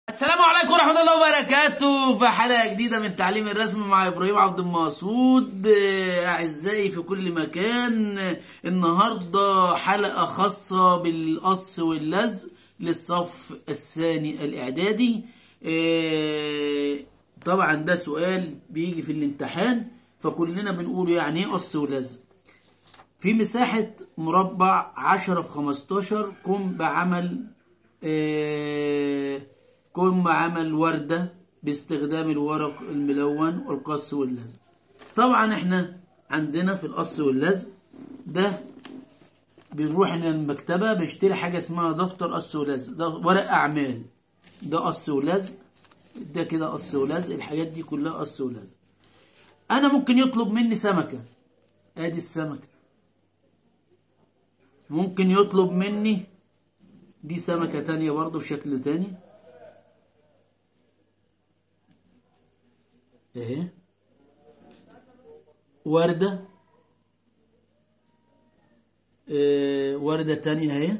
السلام عليكم ورحمة الله وبركاته في حلقة جديدة من تعليم الرسم مع إبراهيم عبد المقصود أعزائي في كل مكان النهاردة حلقة خاصة بالقص واللزق للصف الثاني الإعدادي إيه، طبعا ده سؤال بيجي في الامتحان فكلنا بنقول يعني ايه قص ولزق في مساحة مربع عشرة في خمستاشر قم بعمل آه، قم بعمل وردة باستخدام الورق الملون والقص واللزق طبعا احنا عندنا في القص واللزق ده بنروح إلى المكتبة بنشتري حاجة اسمها دفتر قص ولزق ده ورق أعمال ده قص ولزق ده كده قص ولزق الحاجات دي كلها قص ولزق أنا ممكن يطلب مني سمكة ادي السمكة ممكن يطلب مني دي سمكة تانية برضو بشكل تاني اهي وردة اه وردة تانية اهي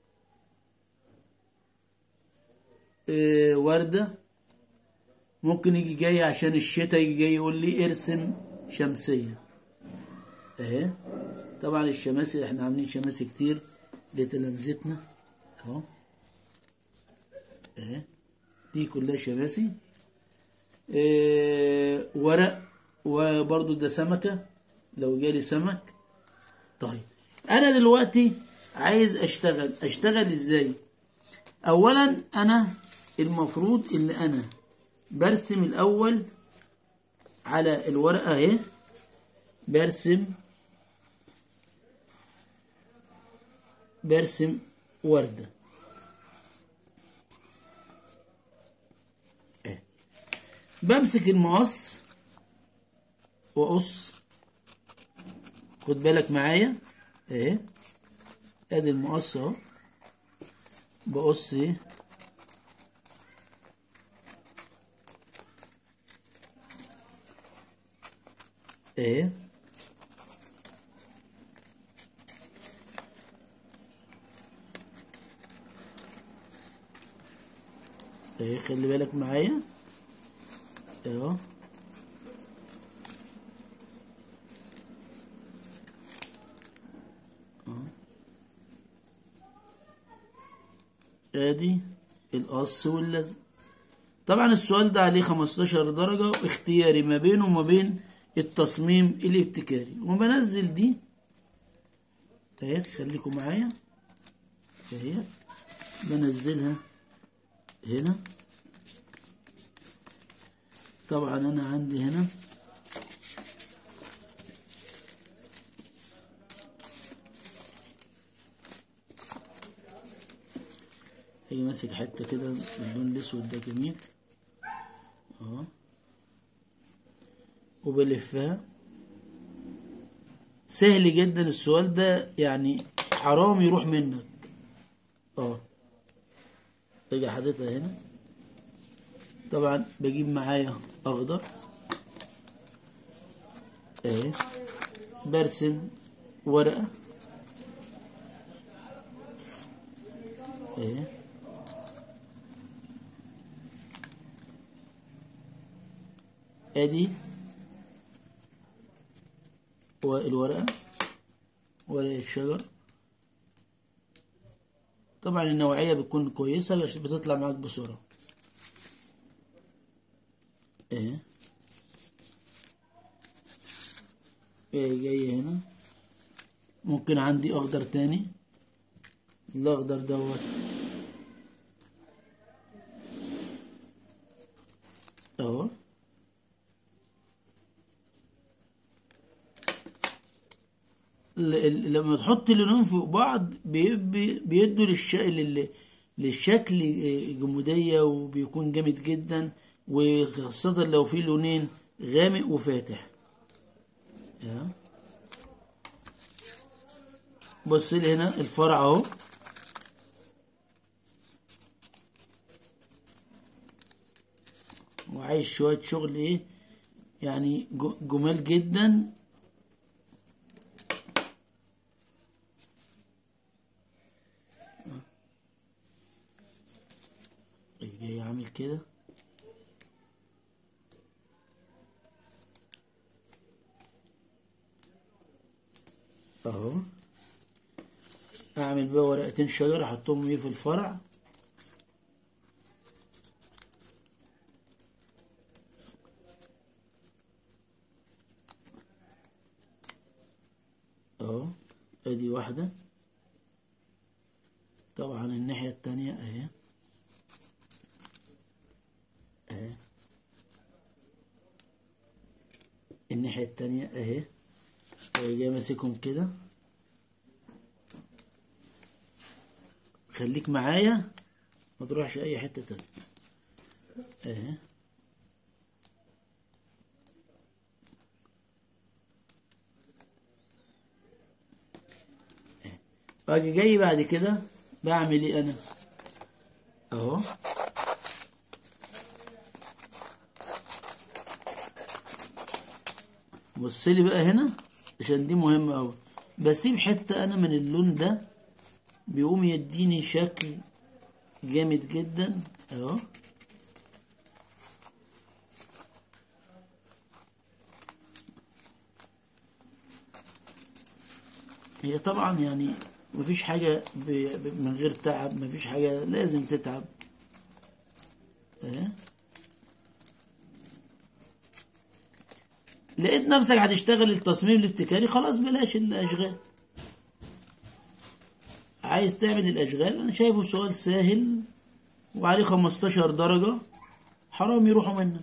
اه وردة ممكن يجي جاي عشان الشتاء يجي جاي يقول لي ارسم شمسية اهي طبعا الشماسي احنا عاملين شماسي كتير لتلامذتنا اهو اهي دي كلها شماسي اه ورق وبرضو ده سمكة لو جالي سمك طيب انا دلوقتي عايز اشتغل اشتغل ازاي اولا انا المفروض ان انا برسم الاول على الورقة اهي برسم برسم وردة اهي بمسك المقص واقص خد بالك معايا اهي ادي المقص اهو بقص ايه اهي اهي خلي بالك معايا اهو ادي القص واللزق طبعا السؤال ده عليه 15 درجة اختياري ما بينه وما بين التصميم الابتكاري وبنزل دي اهي خليكم معايا اهي بنزلها هنا طبعا انا عندي هنا هي ماسك حته كده باللون الاسود ده جميل اهو وبلفها سهل جدا السؤال ده يعني حرام يروح منك اه اجي حاططها هنا طبعا بجيب معايا اخضر اهي برسم ورقة اهي ادي الورقة ورقة الشجر طبعا النوعية بتكون كويسة عشان بتطلع معاك بسرعة ايه ايه جاي هنا ممكن عندي اخضر تاني الاخضر دوت اهو لما تحط اللونين فوق بعض بيدوا للشكل للشكل جمودية وبيكون جامد جدا وخاصة لو في لونين غامق وفاتح بص لي هنا الفرع اهو وعايز شوية شغل ايه يعني جمال جدا جاي عامل كده اهو اعمل بقى ورقتين شجر احطهم ايه في الفرع اهو ادي واحدة طبعا الناحية التانية اهي اهي الناحية التانية اهي جاي ماسكهم كده خليك معايا ما تروحش اي حتة تانية اهي باجي جاي بعد كده بعمل ايه انا اهو بص لي بقى هنا عشان دي مهمة أوي بسيب حتة أنا من اللون ده بيقوم يديني شكل جامد جدا أهو هي طبعا يعني مفيش حاجة ب... ب... من غير تعب مفيش حاجة لازم تتعب اهي لقيت نفسك هتشتغل التصميم الابتكاري خلاص بلاش الاشغال عايز تعمل الاشغال انا شايفه سؤال سهل وعليه 15 درجة حرام يروحوا منك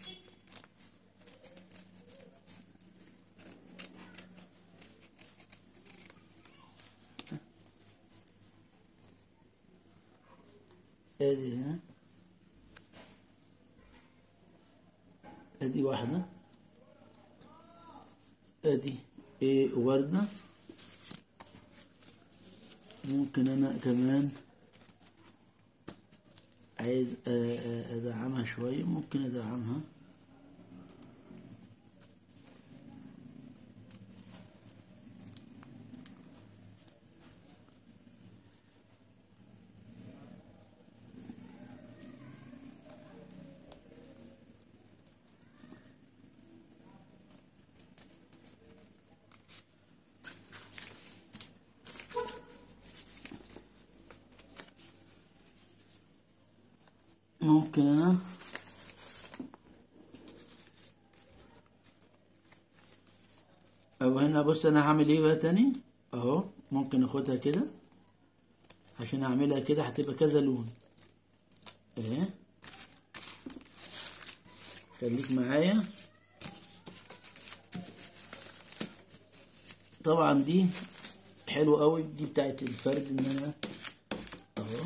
ادي هنا ادي واحدة ادي ايه وردة ممكن انا كمان عايز ادعمها شوية ممكن ادعمها ممكن انا او هنا بص انا هعمل ايه بقى تاني اهو ممكن اخدها كده عشان اعملها كده هتبقى كذا لون اهي خليك معايا طبعا دي حلوة قوي دي بتاعت الفرد ان انا اهو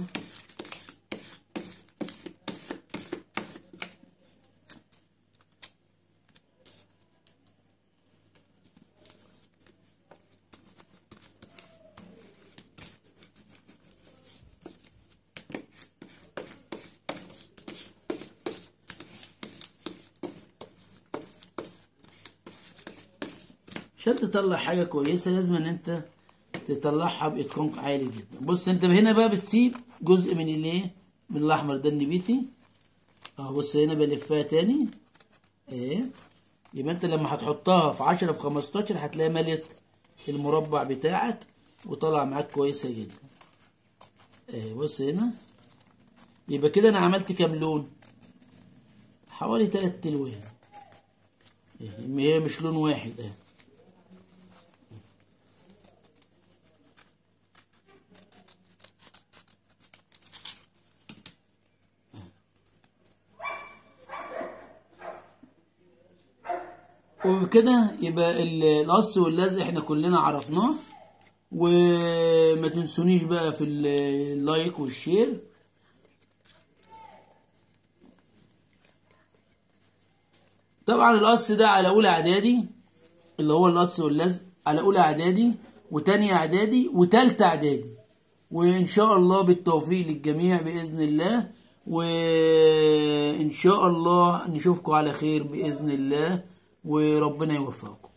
عشان تطلع حاجة كويسة لازم ان انت تطلعها بإتقان عالي جدا بص انت هنا بقى بتسيب جزء من الايه من الاحمر ده النبيتي اهو بص هنا بلفها تاني ايه يبقى انت لما هتحطها في عشرة في خمستاشر هتلاقي ملت المربع بتاعك وطلع معاك كويسة جدا ايه بص هنا يبقى كده انا عملت كام لون حوالي تلات الوان هي مش لون واحد اهي وبكده يبقى القص واللزق احنا كلنا عرفناه وما تنسونيش بقى في اللايك والشير طبعا القص ده على اولى اعدادي اللي هو القص واللزق على اولى اعدادي وتانية اعدادي وتالتة اعدادي وان شاء الله بالتوفيق للجميع باذن الله وان شاء الله نشوفكم على خير باذن الله وربنا يوفقكم